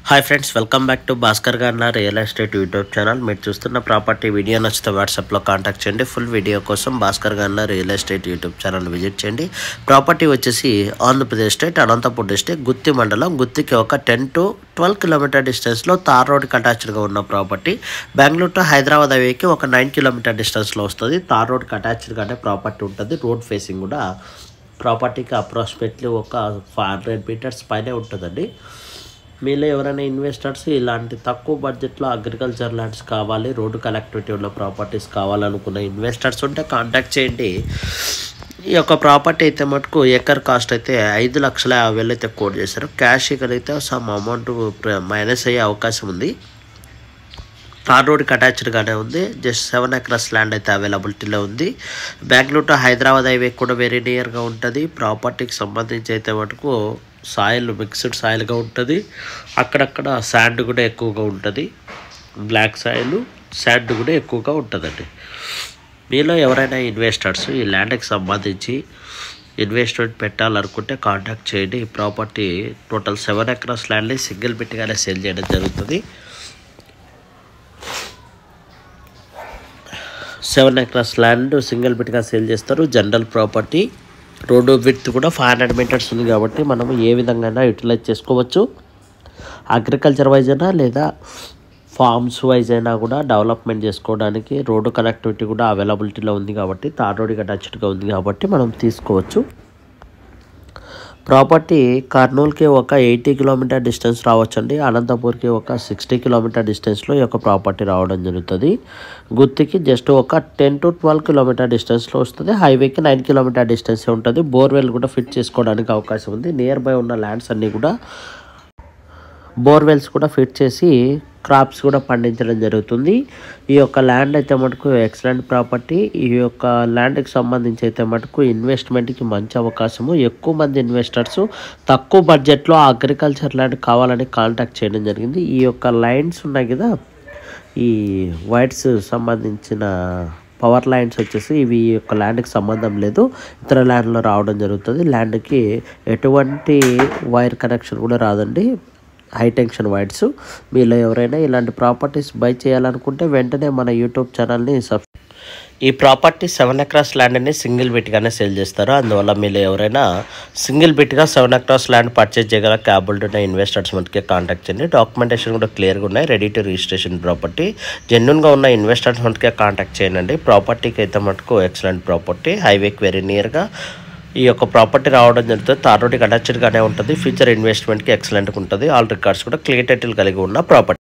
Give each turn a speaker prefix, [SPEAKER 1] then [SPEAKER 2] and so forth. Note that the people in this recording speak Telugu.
[SPEAKER 1] hi friends welcome back to Bhaskar గారి రియల్ ఎస్టేట్ యూట్యూబ్ ఛానల్ మీరు చూస్తున్న ప్రాపర్టీ వీడియో నచ్చితే వాట్సాప్లో కాంటాక్ట్ చేయండి ఫుల్ వీడియో కోసం భాస్కర్ గారి real estate YouTube channel visit చేయండి ప్రాపర్టీ వచ్చేసి ఆంధ్రప్రదేశ్ స్టేట్ అనంతపూర్ డిస్ట్రిక్ట్ గుత్తి మండలం గుత్తికి ఒక టెన్ టు ట్వెల్వ్ కిలోమీటర్ డిస్టెన్స్లో తార్ రోడ్కి అటాచ్డ్గా ఉన్న ప్రాపర్టీ బెంగళూరు టు హైదరాబాద్ హైవేకి ఒక నైన్ కిలోమీటర్ డిస్టెన్స్లో వస్తుంది తార్ రోడ్కి అటాచ్డ్గానే ప్రాపర్టీ ఉంటుంది రోడ్ ఫేసింగ్ కూడా ప్రాపర్టీకి అప్రాక్సిమేట్లీ ఒక ఫైవ్ హండ్రెడ్ మీటర్స్ పైనే ఉంటుందండి మీలో ఎవరైనా ఇన్వెస్టర్స్ ఇలాంటి తక్కువ బడ్జెట్లో అగ్రికల్చర్ ల్యాండ్స్ కావాలి రోడ్డు కనెక్టివిటీ ఉన్న ప్రాపర్టీస్ కావాలనుకున్న ఇన్వెస్టర్స్ ఉంటే కాంటాక్ట్ చేయండి ఈ యొక్క ప్రాపర్టీ అయితే మటుకు ఎకర్ కాస్ట్ అయితే ఐదు లక్షల యాభై వేలు అయితే కోట్ చేశారు క్యాష్ అయితే సమ్ అమౌంట్ మైనస్ అయ్యే అవకాశం ఉంది తార్ రోడ్కి అటాచ్డ్గానే ఉంది జస్ట్ సెవెన్ ఎకరస్ ల్యాండ్ అయితే అవైలబిలిటీలో ఉంది బెంగళూరు టు హైదరాబాద్ హైవే కూడా వెరీ నియర్గా ఉంటుంది ప్రాపర్టీకి సంబంధించి అయితే మటుకు సాయిల్ మిక్స్డ్ సాయిల్గా ఉంటుంది అక్కడక్కడ శాండ్ కూడా ఎక్కువగా ఉంటుంది బ్లాక్ సాయిల్ శాండ్ కూడా ఎక్కువగా ఉంటుందండి మీలో ఎవరైనా ఇన్వెస్టర్స్ ఈ ల్యాండ్కి సంబంధించి ఇన్వెస్ట్మెంట్ పెట్టాలనుకుంటే కాంటాక్ట్ చేయండి ఈ ప్రాపర్టీ టోటల్ సెవెన్ ఎకరస్ ల్యాండ్ని సింగిల్ బిట్గానే సేల్ చేయడం జరుగుతుంది సెవెన్ ఎకరస్ ల్యాండ్ సింగిల్ బిట్గా సేల్ చేస్తారు జనరల్ ప్రాపర్టీ రోడ్డు విత్ కూడా ఫైవ్ హండ్రెడ్ మీటర్స్ ఉంది కాబట్టి మనం ఏ విధంగా యూటిలైజ్ చేసుకోవచ్చు అగ్రికల్చర్ వైజ్ అయినా లేదా ఫార్మ్స్ వైజ్ అయినా కూడా డెవలప్మెంట్ చేసుకోవడానికి రోడ్డు కనెక్టివిటీ కూడా అవైలబిలిటీలో ఉంది కాబట్టి తార్ రోడ్కి అటాచ్డ్గా ఉంది కాబట్టి మనం తీసుకోవచ్చు ప్రాపర్టీ కర్నూలుకి ఒక ఎయిటీ కిలోమీటర్ డిస్టెన్స్ రావచ్చండి అనంతపూర్కి ఒక సిక్స్టీ కిలోమీటర్ డిస్టెన్స్లో ఈ యొక్క ప్రాపర్టీ రావడం జరుగుతుంది గుత్తికి జస్ట్ ఒక టెన్ టు ట్వెల్వ్ కిలోమీటర్ డిస్టెన్స్లో వస్తుంది హైవేకి నైన్ కిలోమీటర్ డిస్టెన్స్ ఉంటుంది బోర్వెల్ కూడా ఫిట్ చేసుకోవడానికి అవకాశం ఉంది నియర్ బై ఉన్న ల్యాండ్స్ అన్నీ కూడా బోర్వెల్స్ కూడా ఫిట్ చేసి క్రాప్స్ కూడా పండించడం జరుగుతుంది ఈ యొక్క ల్యాండ్ అయితే మటుకు ఎక్సలెంట్ ప్రాపర్టీ ఈ యొక్క ల్యాండ్కి సంబంధించి అయితే మటుకు ఇన్వెస్ట్మెంట్కి మంచి అవకాశము ఎక్కువ మంది ఇన్వెస్టర్స్ తక్కువ బడ్జెట్లో అగ్రికల్చర్ ల్యాండ్ కావాలని కాంటాక్ట్ చేయడం జరిగింది ఈ యొక్క లైన్స్ ఉన్నాయి కదా ఈ వైట్స్ సంబంధించిన పవర్ లైన్స్ వచ్చేసి ఇవి ఈ యొక్క ల్యాండ్కి సంబంధం లేదు ఇతర ల్యాండ్లో రావడం జరుగుతుంది ల్యాండ్కి ఎటువంటి వైర్ కనెక్షన్ కూడా రాదండి హై టెన్షన్ వైడ్స్ మీలో ఎవరైనా ఇలాంటి ప్రాపర్టీస్ బై చేయాలనుకుంటే వెంటనే మన యూట్యూబ్ ఛానల్ని సబ్ ఈ ప్రాపర్టీ సెవెన్ ఎకరాస్ ల్యాండ్ని సింగిల్ బిట్గానే సేల్ చేస్తారు అందువల్ల మీరు ఎవరైనా సింగిల్ బిట్గా సెవెన్ ఎకరాస్ ల్యాండ్ పర్చేజ్ చేయగల క్యాబుల్ ఉన్న ఇన్వెస్టర్స్ మనకి కాంటాక్ట్ చేయండి డాక్యుమెంటేషన్ కూడా క్లియర్గా ఉన్నాయి రెడీ టు రిజిస్ట్రేషన్ ప్రాపర్టీ జెన్యున్గా ఉన్న ఇన్వెస్టర్స్ మనకి కాంటాక్ట్ చేయండి ప్రాపర్టీకి అయితే మటుకు ఎక్సలెంట్ ప్రాపర్టీ హైవేకి వెరీ నియర్గా ఈ యొక్క ప్రాపర్టీ రావడం జరుగుతుంది తార్ రోడ్కి అటాచ్డ్గానే ఉంటుంది ఫ్యూచర్ ఇన్వెస్ట్మెంట్కి ఎక్సలెంట్గా ఉంటుంది ఆల్ రికార్డ్స్ కూడా క్లియర్ టైటిల్ కలిగి ఉన్న ప్రాపర్టీ